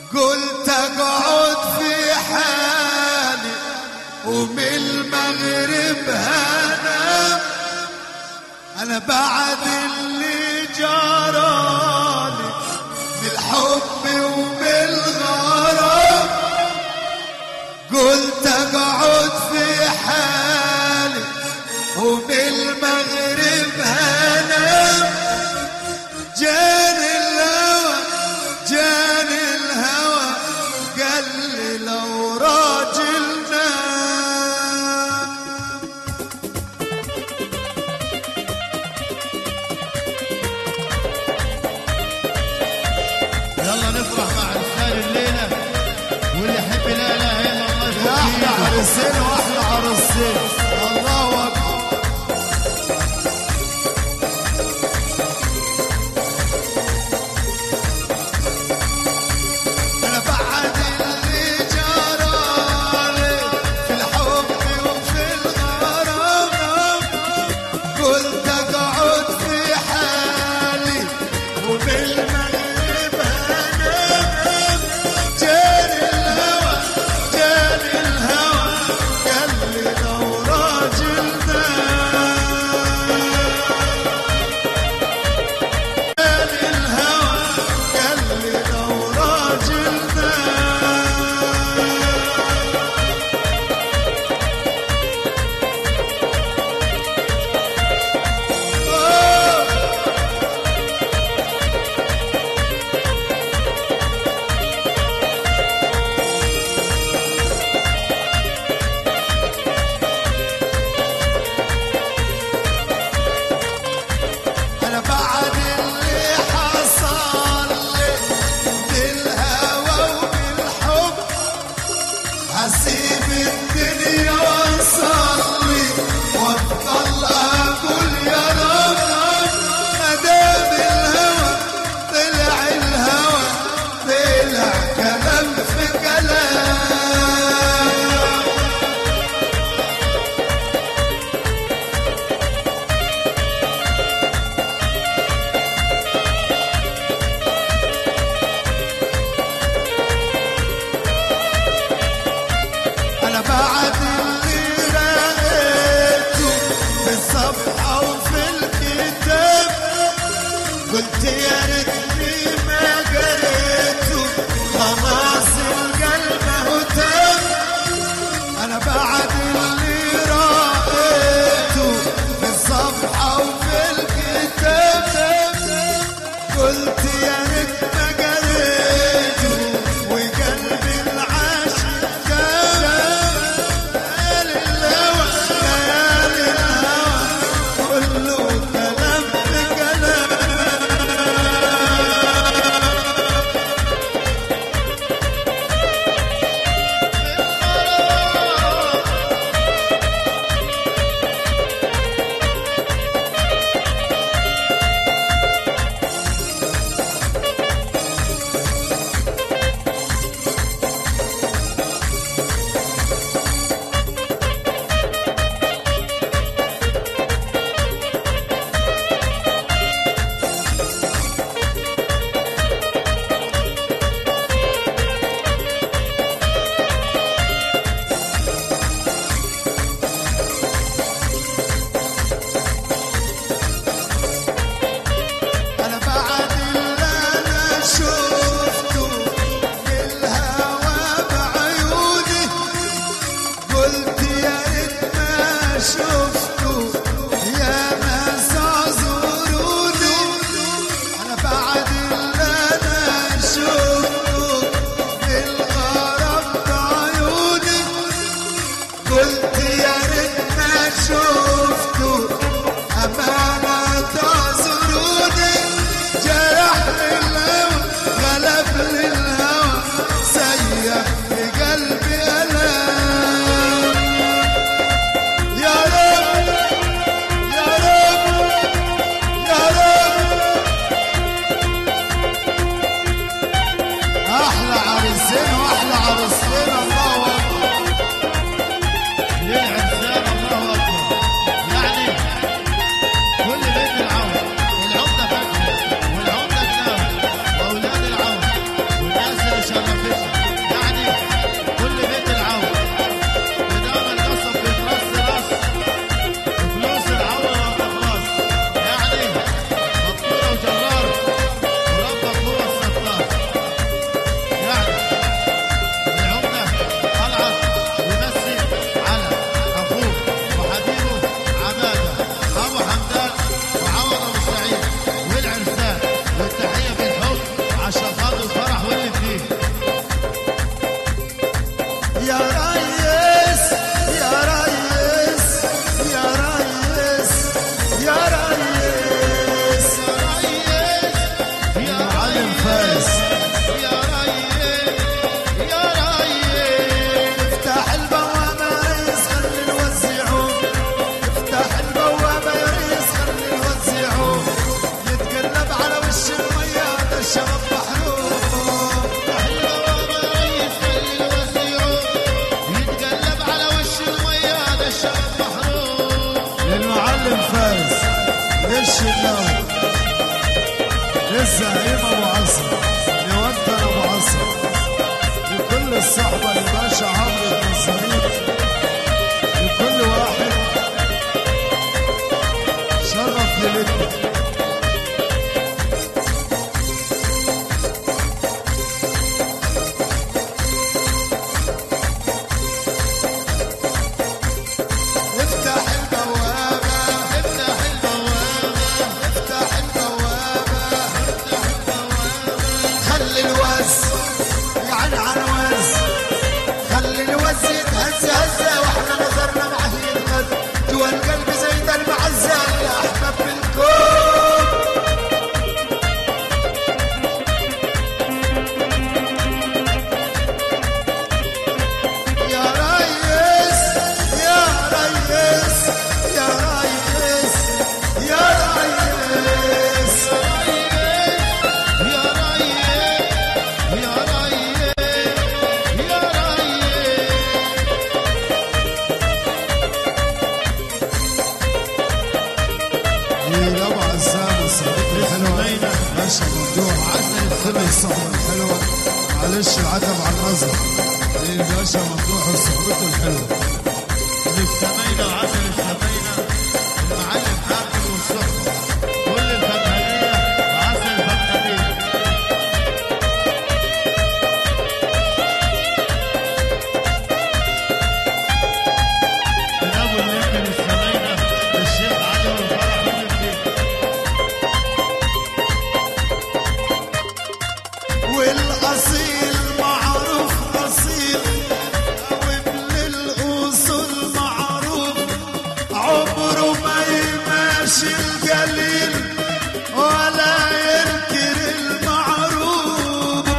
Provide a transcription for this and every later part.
قلت اقعد في حالي ومن المغرب هنام انا بعد اللي جرالي بالحب وبالغرام قلت اقعد في حالي وبالمغرب هنام جاني الهوى جاني الهوى قال لي لو راجل نام يلا نفرح مع رجال الليلة واللي يحب لا اله الا الله يا احلى يفوق إيده. عرسين واحلى عرسين الله اكبر انا بعد اللي جرالي في الحب وفي الغرام قلت اقعد في حالي وبالمغرب هنام جاني الهوى جاني الهوى قال لي لو راجل نام جاني الهوى قال لي لو راجل نام انا بعد اللي حصل لي بالهوى وبالحب هسيب الدنيا واصلي وافضل اقول يا رب ما دام الهوى طلع الهوى طلع كلام في كلام انا بعد اللي رأيته في الصفحة وفي الكتاب قلت يا ريتني ما قريته خلاص القلب هو تاب انا بعد اللي رأيته في الصفحة وفي الكتاب قلت يا ريت ما قريته وقلبي العاشق قال الهوى ليالي الهوى كله كلام في كلام أنا بعد اللي أنا شفته بالهوى بعيوني قلت يا ريت ما شفته يا ما زوروني أنا بعد اللي أنا شفته بالغرام بعيوني قلت يا ريت ما شفته أمانة تعذروني جرحني الهوى غلبني الهوى سيح في قلبي ألام يا رب يا رب يا رب أحلى عريسين وأحلى عروسين الله أكبر للعزاب الله اكبر يعني كل بيت العون العمده فاكهه والعمده كلام واولاد العون والناس اللي شرفت الزعيم ابو عصر يودر ابو عصر لكل الصحبه الباشا عمرو النصارين لكل واحد شرف ليلتنا افتح البوابة افتح البوابة افتح البوابة افتح البوابة خلي الوز يعني عن وز خلي الوز يتهز هزة واحنا نظرنا معه يتهز جوا القلب زي المعزة يا احباب بالكون يا ريس يا ريس يا ريس يا ريس يا ريس يا ريس يا ريس يا ابو عزام الصديق الحلوه الزبينة. باشا ممدوح عسل كل الزبينة. الصحبه الحلوه معلش العتب على النظر ايه باشا ممدوح وصحبته الحلوه للسمينة وعسل السمينة المعلم حافظ والصحبة كل الفكهانية وعسل الفكهانية من أبو الليل للسمينة للشيخ عدو الفرح والدين والاصيل معروف اصيل وابن الاصول معروف عمره ما يماشي القليل ولا ينكر المعروف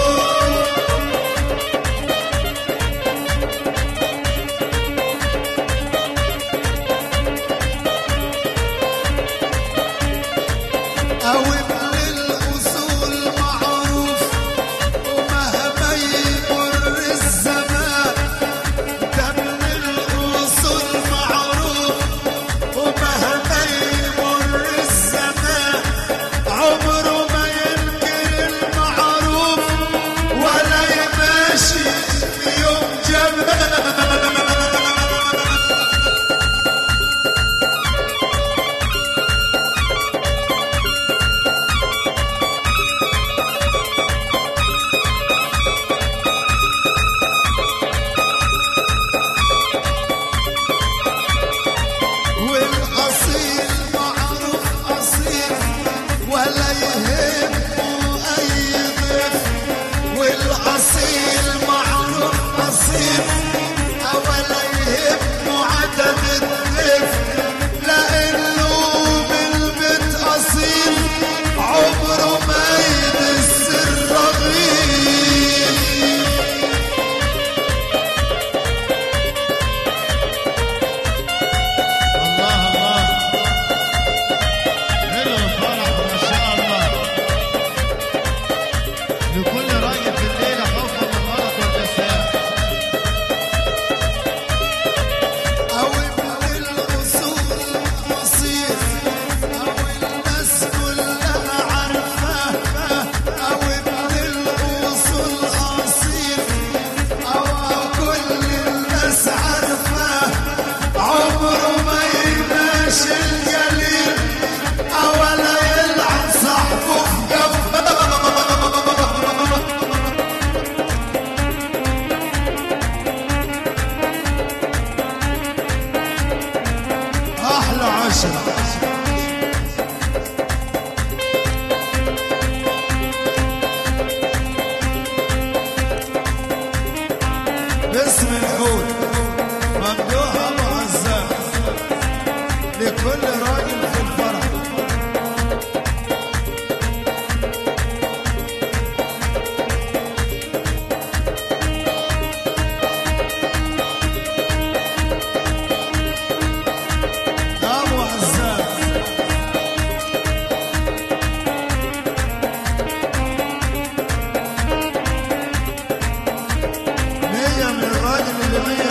أو ابن الأصول معروف ومهما يمر الزمان ده ابن الأصول معروف ومهما يمر الزمان عمره ما ينكر المعروف ولا يماشي في يوم جمال والاصيل معروف اصيل ولا يهمه اي ضيف والاصيل معروف اصيل ولا يهمه عدد الضيف لانه بالبيت اصيل عمره ما يدس الرغيف الله الله حلو الفرح ما شاء الله لكل راجل في الليلة خوفا من الغلط والنسيان أو ابن الأصول مصير أو الناس كلها عارفاه أو ابن الأصول أصيل أو كل الناس عارفاه عمره ما يماشي القليل أو ولا يلعن صاحبه في جنبه أحلى عشرة اسم الحوت ممدوح أبو عزام لكل راجل في الفرح أبو عزام مية من الراجل اللي مية